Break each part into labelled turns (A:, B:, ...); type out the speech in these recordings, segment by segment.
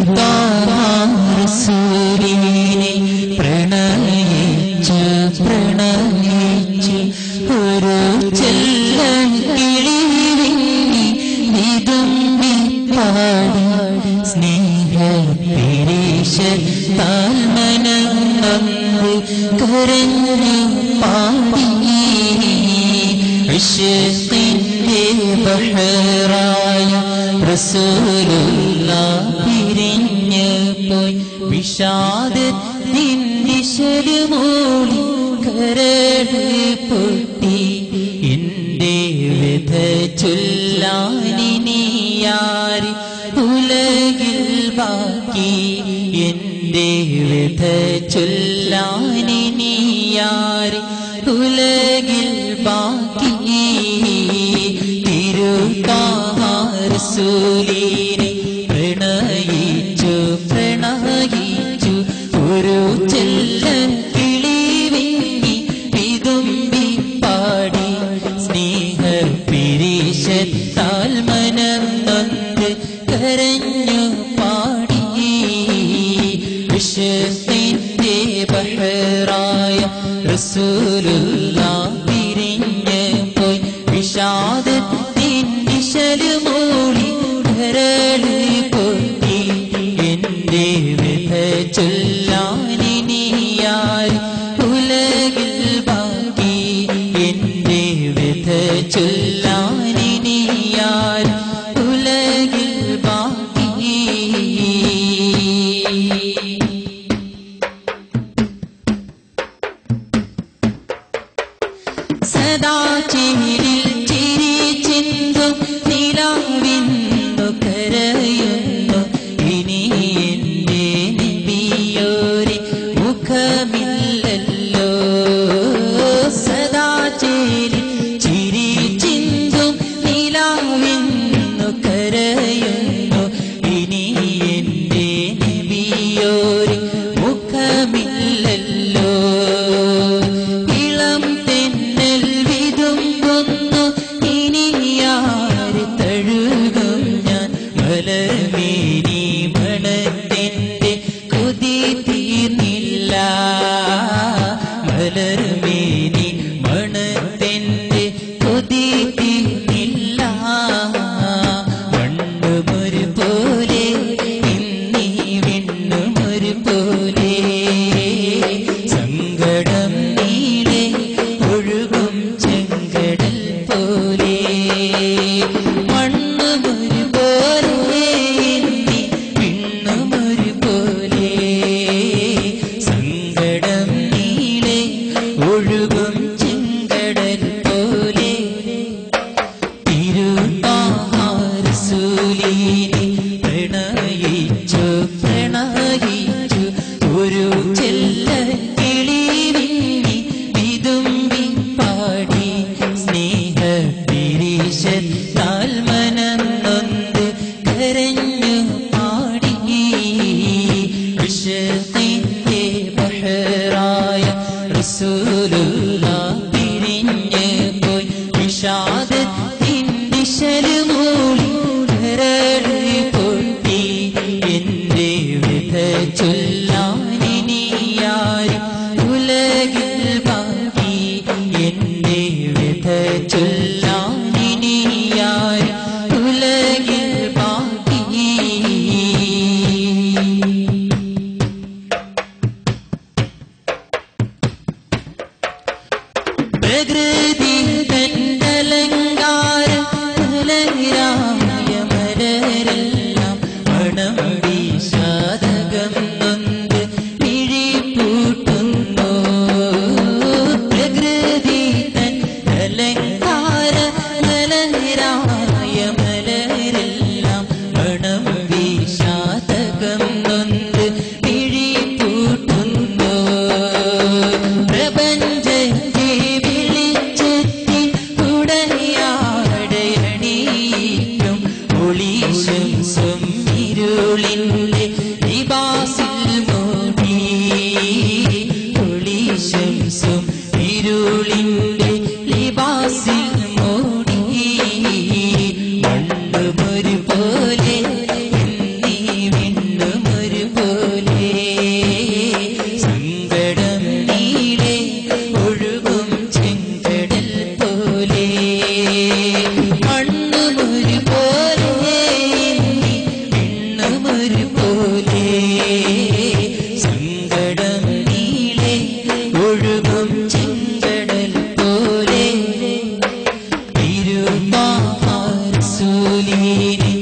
A: തിരുതാരസൂര്യനെ പ്രണയിച്ചു പ്രണയിച്ചു ഒരു ചെല്ലൻ കിളിവിങ്ങി വിതുമ്പി പാടി സ്നേഹ പിരീശ താൽമനം നന്ദി കരഞ്ഞു പാടി ഇഷ്കിന്റെ ബഹറായ റസൂലുള്ള പിരിഞ്ഞു പോയി വിഷാദത്തിൻ്റെ മൂളി കരട് പൊട്ടി എന്റെ വ്യഥ ചൊല്ലാനിനിയാരി ഉലകിൽ ബാക്കി എന്റെ വ്യഥ ചൊല്ലാനിനിയാരി ഉലകിൽ ബാക്കി തിരുത്താഹാരസൂലിനെ പ്രണയിച്ചു പ്രണയിച്ചു ഒരു ചെല്ല കിളി വിങ്ങി വിതുമ്പി പാടി സ്നേഹ പിരീശത്താൽ മനം നൊന്ത് കരഞ്ഞു പാടി വിഷത്തിന്റെ ബഹറായ റസൂലുള്ള പിരിഞ്ഞ് പോയി വിഷാദത്തിൻ്റെ ശലുമൂളി കരള് പൊട്ടി എന്റെ വ്യഥ ചൊല്ലാനിനിയാൽ ഉലകിൽ ബാക്കി എന്റെ വ്യഥ ചൊല്ലാനിനിയാൽ ഉലകിൽ ബാക്കി സദാ ചിരിൽ ചിരി ചിന്തും നിലാവിന്നു കരയുന്നു ഇനി എന്റെ നബിയോരെ മുഖമില്ലല്ലോ സദാ ചിരിൽ ചിരി ചിന്തും നിലാവിന്നു കരയുന്നു ഇനി എന്റെ നബിയോരെ മുഖമില്ലല്ലോ ഇളം തെന്നൽ വിതുമ്പുന്നു ഇനിയാര് തഴുകും ഞാൻ മലമേനി മണത്തെന്റെ കൊതി തീർന്നില്ല മലർമേനി മണത്തെന്റെ കൊതി തീർന്നില്ല മണ്ണുമൊരു പോലെ ഇന്നീ വിണ്ണുമൊരു പോലെ സങ്കടം നീളെ ഒഴുകും ചെങ്കടൽ പോലെ മണ്ണുമൊരു പോലെ ഇന്നീ വിണ്ണുമൊരു പോലെ സങ്കടം നീളെ ഒഴുകും ചെങ്കടൽ പോലെ തിരുതാഹാരസൂലിനെ പ്രണയിച്ചു പ്രണയിച്ചു ഒരു ചെല്ല കിളി വിങ്ങി വിതുമ്പി പാടി സ്നേഹ പിരീശത്താൽ മനം നൊന്ത് കരഞ്ഞു പാടി വിഷത്തിന്റെ ബഹറായ റസൂലുള്ള പിരിഞ്ഞ് പോയി വിഷാദത്തിൻ്റെ ശലുമൂളി കരട് പൊട്ടി എന്റെ വ്യഥ ചൊല്ലാനിനിയാരും ഉലകിൽ ബാക്കി എന്റെ വ്യഥ ചൊല്ലാനിനിയാരും ഉലകിൽ ബാക്കി പ്രകൃതി തന്നലങ്കാര മലരായമലരെല്ലാം മണം വീശാതകം നൊന്ത് പിഴിപ്പൂട്ടുന്നു പ്രകൃതി തന്നലങ്കാര മലരായമലരെല്ലാം മണം വീശാതകം നൊന്ത് പിഴിപ്പൂട്ടുന്നു പ്രപഞ്ചത്തെ വിളിച്ചെത്തി ഉടയാടയണിയും ഒളീശം ഇരുളിൻ്റെ നിവാസിൽ മൂടി ഒളീശം ഇരുളിൻ്റെ ലിബാസിൽ മൂടി മണ്ണുമൊരു പോലെ എന്നീ വിണ്ണും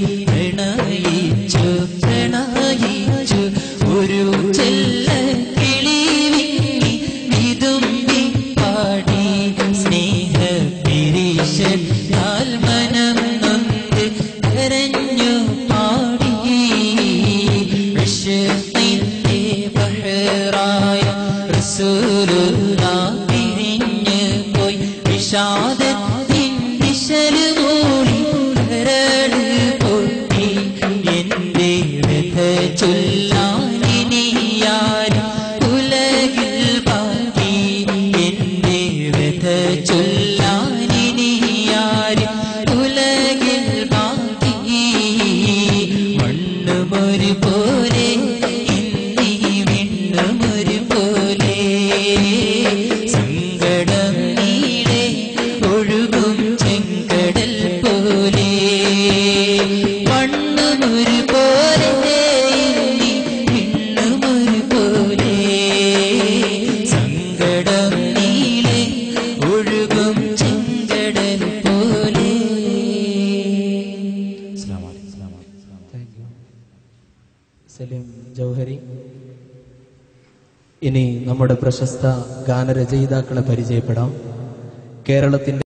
A: പ്രണയിച്ചു പ്രണയിച്ചു ഒരു ചെല്ല കിളി വിങ്ങി വിതുമ്പി പാടി സ്നേഹ പിരിശാൽ മനം നൊന്ത് കരഞ്ഞു പാടി വിഷത്തിന്റെ ബഹറായ റസൂലുള്ളാ പിരിഞ്ഞു പോയി വിഷാദത്തിൻ വിശല് മൂടി കരട് പൊട്ടി എന്റെ വ്യഥ ചൊല്ലാനിനിയാരും ഉലകിൽ ബാക്കി എന്റെ വ്യഥ ചൊല്ലാനിനിയാരും ഉലകിൽ ബാക്കി മണ്ണുമൊരു പോലെ ഇന്നീ വിണ്ണുമൊരു പോലെ സങ്കടം നീടെ ഒഴുകും ചെങ്കടൽ പോലെ മണ്ണുമൊരു പോലെ ഇന്നീ വിണ്ണുമൊരു പോലെ സങ്കടം നീളെ ഒഴുകും ചെങ്കടൽ പോലെ
B: സലീം ജൗഹരി ഇനി നമ്മുടെ പ്രശസ്ത ഗാനരചയിതാക്കളെ പരിചയപ്പെടാം കേരളത്തിന്റെ